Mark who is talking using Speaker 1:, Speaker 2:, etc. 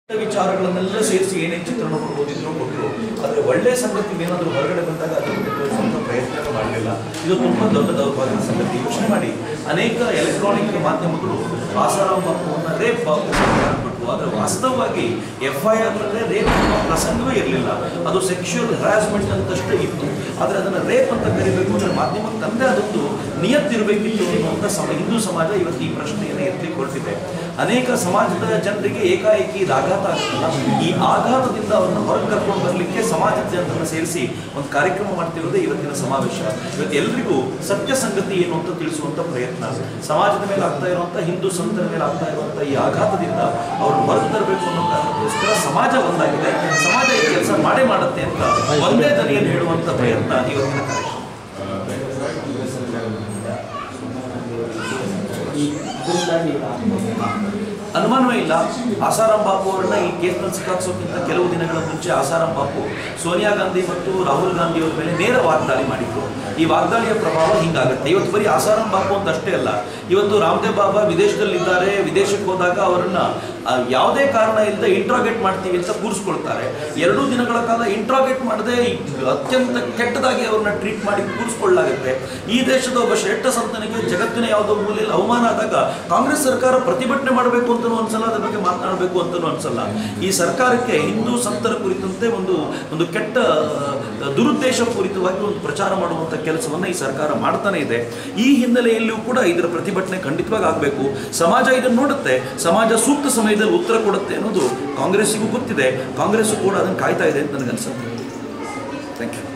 Speaker 1: ವಿಚಾರಗಳನ್ನೆಲ್ಲ ಸೇರಿಸಿ ಏನೇನು ಚಿತ್ರಣ ಕೊಡ್ಬೋದಿದ್ರು ಕೊಟ್ಟರು ಆದರೆ ಒಳ್ಳೆಯ ಸಂಗತಿ ಏನಾದರೂ ಹೊರಗಡೆ ಬಂದಾಗ ಅದಕ್ಕೆ ತೋರಿಸುವಂಥ ಪ್ರಯತ್ನ ಮಾಡಲಿಲ್ಲ ಇದು ತುಂಬ ದೊಡ್ಡ ದೌರ್ಭಾಗ್ಯದ ಸಂಗತಿ ಯೋಚನೆ ಮಾಡಿ ಅನೇಕ ಎಲೆಕ್ಟ್ರಾನಿಕ್ ಮಾಧ್ಯಮಗಳು ಆಸಾರಾಮ್ ಬಾಪುವನ್ನ ರೇಪ್ ಬಾಪು ಅಂದ್ಬಿಟ್ಟು ಆದರೆ ವಾಸ್ತವವಾಗಿ ಎಫ್ ಐ ಆರ್ನಲ್ಲೇ ರೇಪ್ ಅನ್ನೋ ಪ್ರಸಂಗವೇ ಇರಲಿಲ್ಲ ಅದು ಸೆಕ್ಷುವಲ್ ಹರಾಸ್ಮೆಂಟ್ ಅಂತಷ್ಟೇ ಇತ್ತು ಆದರೆ ಅದನ್ನು ರೇಪ್ ಅಂತ ಕರಿಬೇಕು ಅಂದರೆ ಮಾಧ್ಯಮಕ್ಕೆ ತಂದೆ ಅದೊಂದು ನಿಯತ್ತಿರಬೇಕಿತ್ತು ಅನ್ನುವಂಥ ಸಮ ಹಿಂದೂ ಸಮಾಜ ಇವತ್ತು ಈ ಪ್ರಶ್ನೆಯನ್ನು ಎತ್ತಿ ಕೊಟ್ಟಿದೆ ಅನೇಕ ಸಮಾಜದ ಜನರಿಗೆ ಏಕಾಏಕಿ ಇದು ಆಘಾತ ಆಗ್ತಲ್ಲ ಈ ಆಘಾತದಿಂದ ಅವರನ್ನು ಹೊರಗೆ ಕರ್ಕೊಂಡು ಬರಲಿಕ್ಕೆ ಸಮಾಜದ ಜನರನ್ನು ಸೇರಿಸಿ ಒಂದು ಕಾರ್ಯಕ್ರಮ ಮಾಡ್ತಿರೋದೇ ಇವತ್ತಿನ ಸಮಾವೇಶ ಇವತ್ತು ಎಲ್ರಿಗೂ ಸತ್ಯ ಸಂಗತಿ ಏನು ಅಂತ ತಿಳಿಸುವಂತ ಪ್ರಯತ್ನ ಸಮಾಜದ ಮೇಲೆ ಆಗ್ತಾ ಇರುವಂತ ಹಿಂದೂ ಸಂತರ ಮೇಲೆ ಆಗ್ತಾ ಇರುವಂತ ಈ ಆಘಾತದಿಂದ ಅವ್ರನ್ನ ಹೊರಗೆ ತರಬೇಕು ಅನ್ನೋ ಕಾರಣಕ್ಕೋಸ್ಕರ ಸಮಾಜ ಒಂದಾಗಿದೆ ಸಮಾಜ ಈ ಕೆಲಸ ಮಾಡೇ ಮಾಡುತ್ತೆ ಅಂತ ಒಂದೇ ದನಿಯಲ್ಲಿ ಹೇಳುವಂತ ಪ್ರಯತ್ನ ಇವತ್ತಿನ ಕಾರ್ಯಕ್ರಮ ಅನುಮಾನವೇ ಇಲ್ಲ ಆಸಾರಾಮ್ ಬಾಪು ಅವರನ್ನ ಈ ಕೇಸ್ನಲ್ಲಿ ಸಿಕ್ಕಾಕ್ಸೋಕ್ಕಿಂತ ಕೆಲವು ದಿನಗಳ ಮುಂಚೆ ಆಸಾರಾಮ್ ಬಾಪು ಸೋನಿಯಾ ಗಾಂಧಿ ಮತ್ತು ರಾಹುಲ್ ಗಾಂಧಿ ಅವರ ಮೇಲೆ ನೇರ ವಾಗ್ದಾಳಿ ಮಾಡಿದ್ರು ಈ ವಾಗ್ದಾಳಿಯ ಪ್ರಭಾವ ಹಿಂಗಾಗುತ್ತೆ ಇವತ್ತು ಬರೀ ಆಸಾರಾಮ್ ಬಾಪು ಅಂತ ಅಷ್ಟೇ ಅಲ್ಲ ಇವತ್ತು ರಾಮದೇವ್ ಬಾಬಾ ವಿದೇಶದಲ್ಲಿದ್ದಾರೆ ವಿದೇಶಕ್ಕೆ ಹೋದಾಗ ಅವರನ್ನ ಆ, ಯಾವುದೇ ಕಾರಣ ಇಲ್ಲದೆ ಇಂಟ್ರಾಗೇಟ್ ಮಾಡ್ತೀವಿ ಅಂತ ಕೂರಿಸ್ಕೊಳ್ತಾರೆ ಎರಡೂ ದಿನಗಳ ಕಾಲ ಇಂಟ್ರಾಗೇಟ್ ಮಾಡದೆ ಅತ್ಯಂತ ಕೆಟ್ಟದಾಗಿ ಅವ್ರನ್ನ ಟ್ರೀಟ್ ಮಾಡಿ ಕೂರಿಸ್ಕೊಳ್ಳಲಾಗುತ್ತೆ ಈ ದೇಶದ ಒಬ್ಬ ಶ್ರೇಷ್ಠ ಸಂತನಿಗೆ ಜಗತ್ತಿನ ಯಾವುದೋ ಮೂಲೆಯಲ್ಲಿ ಅವಮಾನ ಆದಾಗ ಕಾಂಗ್ರೆಸ್ ಸರ್ಕಾರ ಪ್ರತಿಭಟನೆ ಮಾಡಬೇಕು ಅಂತಲೂ ಅನ್ಸಲ್ಲ ಅದ್ರ ಬಗ್ಗೆ ಮಾತನಾಡಬೇಕು ಅಂತಲೂ ಅನ್ಸಲ್ಲ ಈ ಸರ್ಕಾರಕ್ಕೆ ಹಿಂದೂ ಸಂತರ ಕುರಿತಂತೆ ಒಂದು ಒಂದು ಕೆಟ್ಟ ಆ, ದುರುದ್ದೇಶ ಪೂರಿತವಾಗಿ ಒಂದು ಪ್ರಚಾರ ಮಾಡುವಂಥ ಕೆಲಸವನ್ನ ಈ ಸರ್ಕಾರ ಮಾಡ್ತಾನೆ ಇದೆ ಈ ಹಿನ್ನೆಲೆಯಲ್ಲಿಯೂ ಕೂಡ ಇದರ ಪ್ರತಿಭಟನೆ ಖಂಡಿತವಾಗಿ ಆಗಬೇಕು ಸಮಾಜ ಇದನ್ನು ನೋಡುತ್ತೆ ಸಮಾಜ ಸೂಕ್ತ ಸಮಯದಲ್ಲಿ ಉತ್ತರ ಕೊಡುತ್ತೆ ಅನ್ನೋದು ಕಾಂಗ್ರೆಸ್ಸಿಗೂ ಗೊತ್ತಿದೆ ಕಾಂಗ್ರೆಸ್ಸು ಕೂಡ ಅದನ್ನು ಕಾಯ್ತಾ ಇದೆ ಅಂತ ನನಗನ್ಸುತ್ತೆ ಥ್ಯಾಂಕ್ ಯು